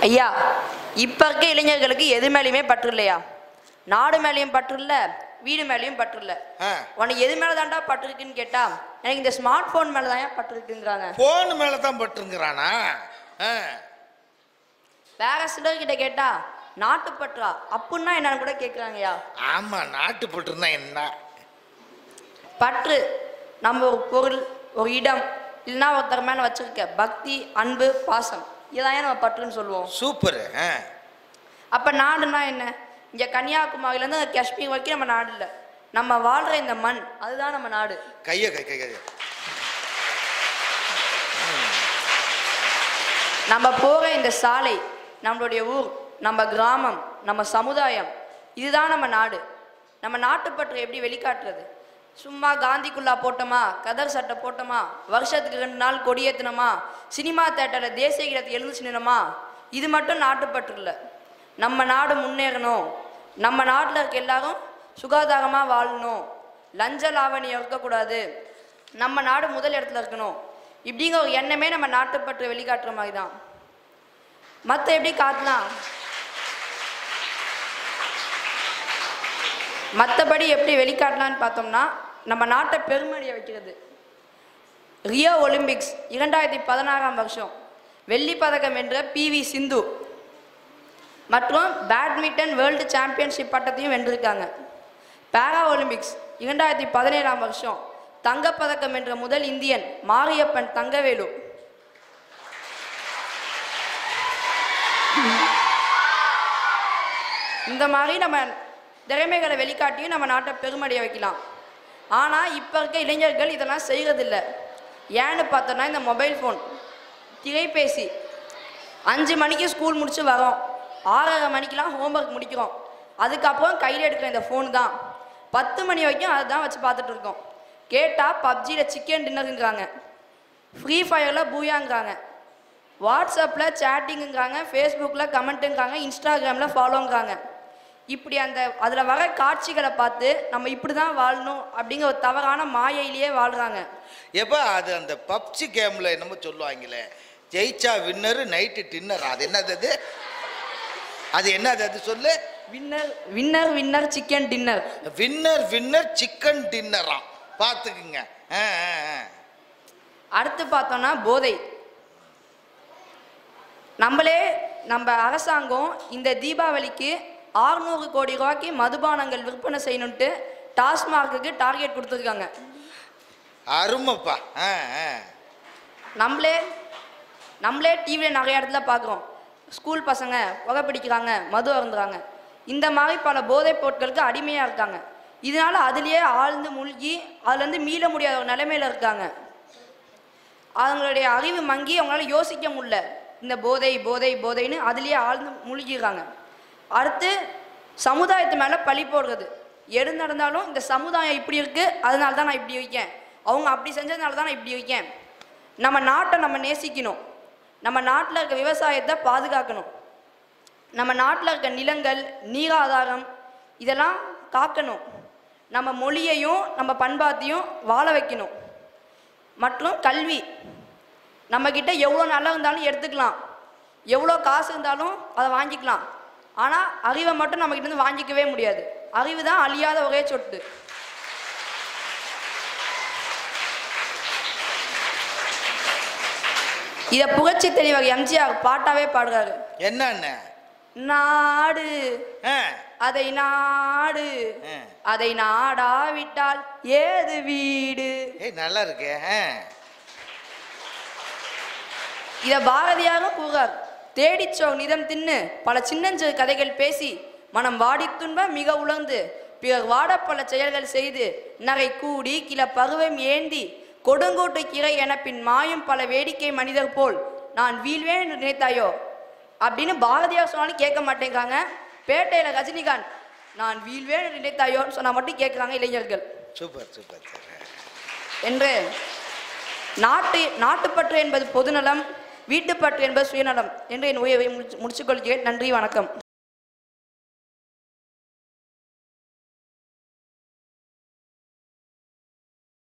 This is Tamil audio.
ஐயா இப்போ இருக்க இளைஞர்களுக்கு எது மேலேயுமே பற்று இல்லையா நாடு மேலேயும் பற்று இல்லை வீடு மேலேயும் பற்று இல்லை ஆ உனக்கு எது மேலே தான்டா பற்று இருக்குன்னு கேட்டா எனக்கு இந்த ஸ்மார்ட் ஃபோன் மேலே தான் பற்று இருக்குங்கிறாங்க போன் மேல தான் பட்டுங்கிறானா ஆ வேற சிலர்கிட்ட கேட்டா நாட்டுப்பற்றா அப்புடின்னா என்னன்னு கூட கேட்குறாங்கய்யா ஆமா நாட்டு பட்டுருந்தா என்ன பற்று நம்ம ஒரு பொருள் ஒரு இடம் இல்லைன்னா ஒருத்தர் மேலே வச்சிருக்க பக்தி அன்பு பாசம் இதான் நம்ம பற்றுன்னு சொல்லுவோம் சூப்பர் ஆ அப்போ நாடுனா என்ன இங்கே கன்னியாகுமரியிலேருந்து காஷ்மீர் வரைக்கும் நம்ம நாடு இல்லை நம்ம வாழ்கிற இந்த மண் அதுதான் நம்ம நாடு கைய கை கை கைய நம்ம போகிற இந்த சாலை நம்மளுடைய ஊர் நம்ம கிராமம் நம்ம சமுதாயம் இதுதான் நம்ம நாடு நம்ம நாட்டுப்பற்றை எப்படி வெளிக்காட்டுறது சும்மா காந்திக்குள்ளா போட்டோமா கதர் சட்டை போட்டோமா வருஷத்துக்கு ரெண்டு நாள் கொடியேற்றினோமா சினிமா தேட்டரில் தேசிய கீதத்தை எழுந்து நின்னோமா இது மட்டும் நாட்டுப்பற்று இல்லை நம்ம நாடு முன்னேறணும் நம்ம நாட்டில் இருக்க எல்லாரும் சுகாதாரமாக வாழணும் லஞ்ச லாவணியம் இருக்கக்கூடாது நம்ம நாடு முதல் இடத்துல இருக்கணும் இப்படிங்கிற ஒரு எண்ணமே நம்ம நாட்டுப்பற்று வெளிக்காட்டுற மாதிரி தான் மற்ற எப்படி காட்டலாம் மற்றபடி எப்படி வெளிக்காட்டலான்னு பார்த்தோம்னா நம்ம நாட்டை பெருமடிய வைக்கிறது ரியோ ஒலிம்பிக்ஸ் இரண்டாயிரத்தி பதினாறாம் வருஷம் வெள்ளி பதக்கம் வென்ற பிவி சிந்து மற்றும் பேட்மிண்டன் வேர்ல்டு சாம்பியன்ஷிப் பட்டத்தையும் வென்றிருக்காங்க பாரா ஒலிம்பிக்ஸ் இரண்டாயிரத்தி பதினேழாம் வருஷம் தங்கப்பதக்கம் வென்ற முதல் இந்தியன் மாரியப்பன் தங்கவேலு இந்த மாதிரி நம்ம திறமைகளை வெளிக்காட்டியும் நம்ம நாட்டை பெருமடைய வைக்கலாம் ஆனால் இப்போ இருக்க இளைஞர்கள் இதெல்லாம் செய்கிறதில்ல ஏன்னு பார்த்தோன்னா இந்த மொபைல் ஃபோன் திரைபேசி அஞ்சு மணிக்கு ஸ்கூல் முடிச்சு வரோம் ஆறரை மணிக்கெலாம் ஹோம்ஒர்க் முடிக்கிறோம் அதுக்கப்புறம் கையில் எடுக்கிற இந்த ஃபோன் தான் பத்து மணி வரைக்கும் அதை தான் வச்சு பார்த்துட்டு இருக்கோம் கேட்டால் பப்ஜியில் சிக்கன் டின்னருங்கிறாங்க ஃப்ரீ ஃபயரில் பூயாங்கிறாங்க வாட்ஸ்அப்பில் சேட்டிங்குங்கிறாங்க ஃபேஸ்புக்கில் கமெண்ட்டுங்கிறாங்க இன்ஸ்டாகிராமில் ஃபாலோங்கிறாங்க இப்படி அந்த அதில் வர காட்சிகளை பார்த்து நம்ம இப்படி தான் வாழணும் அப்படிங்கிற ஒரு தவறான மாயையிலேயே வாழ்கிறாங்க எப்ப அது அந்த பப்ஜி கேம்ல என்னமோ சொல்லுவாங்களே ஜெயிச்சா வின்னர் நைட்டு டின்னர் அது என்னது அது அது என்னது அது சொல்லு winner winner winner chicken dinner winner winner chicken டின்னரா பார்த்துக்குங்க ஆ, ஆ, ஆ. அடுத்து பார்த்தோம்னா போதை நம்மளே நம்ம அரசாங்கம் இந்த தீபாவளிக்கு 600 கோடி ரூபாய்க்கு மதுபானங்கள் விற்பனை செய்யணுன்ட்டு டாஸ்மார்க்குக்கு டார்கெட் கொடுத்துருக்காங்க அருமைப்பா ஆ, ஆ. நம்மளே நம்மளே டிவியில் நிறைய இடத்துல பார்க்குறோம் ஸ்கூல் பசங்க புகை பிடிக்கிறாங்க மது அருந்துறாங்க இந்த மாதிரி பல போதைப் பொருட்களுக்கு அடிமையாக இருக்காங்க இதனால அதுலேயே ஆழ்ந்து மூழ்கி அதுலேருந்து மீள முடியாத ஒரு நிலைமையில இருக்காங்க அவங்களுடைய அறிவு மங்கி அவங்களால யோசிக்க முடியல இந்த போதை போதை போதைன்னு அதுலேயே ஆழ்ந்து மூழ்கிடுறாங்க அடுத்து சமுதாயத்து மேலே பழி போடுறது எது நடந்தாலும் இந்த சமுதாயம் இப்படி இருக்குது அதனால தான் நான் இப்படி வைக்கேன் அவங்க அப்படி செஞ்சதுனால தான் நான் இப்படி வைக்கேன் நம்ம நாட்டை நம்ம நேசிக்கணும் நம்ம நாட்டில் இருக்க விவசாயத்தை பாதுகாக்கணும் நம்ம நாட்டில் இருக்க நிலங்கள் நீராதாரம் இதெல்லாம் காக்கணும் நம்ம மொழியையும் நம்ம பண்பாத்தையும் வாழ வைக்கணும் மற்றும் கல்வி நம்மக்கிட்ட எவ்வளோ நல்லா இருந்தாலும் எடுத்துக்கலாம் எவ்வளோ காசு இருந்தாலும் அதை வாங்கிக்கலாம் ஆனால் அறிவை மட்டும் நம்மக்கிட்ட இருந்து வாங்கிக்கவே முடியாது அறிவு தான் அழியாத ஒரே சொட்டு இதை புகழ்ச்சி தெளிவாக எம்ஜிஆர் பாட்டாவே பாடுறாரு என்னன்னு நாடு ஆ, அதை நாடு ஆ. அதை நாடாவிட்டால் ஏது வீடு ஏய் நல்லா இருக்கே ஆ. இத பாரதியாரும் கூறார் தேடிச்சோ நிதம் தின்னு பல சின்னஞ்சிறு கதைகள் பேசி மனம் வாடித் துன்ப மிக உணர்ந்து பிறர் வாட பல செயல்கள் செய்து நகை கூடி கிள பருவம் ஏந்தி கொடுங்கோட்டு கிரை என பின் மாயும் பல வேடிக்கை மனிதர் போல் நான் வீழ்வேன் என்று நினைத்தாயோ அப்படின்னு பாரதியார் சொன்னாலும் கேட்க மாட்டேங்கிறாங்க பேட்டையில ரஜினிகாந்த் நான் வீழ்வேன் என்று நினைத்தாயோன்னு சொன்னா மட்டும் கேட்குறாங்க இளைஞர்கள் சூப்பர் சூப்பர் சூப்பர் என்று நாட்டு நாட்டுப்பற்று என்பது பொதுநலம் வீட்டுப்பற்று என்பது சுயநலம் என்று என் உயர்வை முடிச்சு முடிச்சுக்கொள்கிறேன் நன்றி வணக்கம்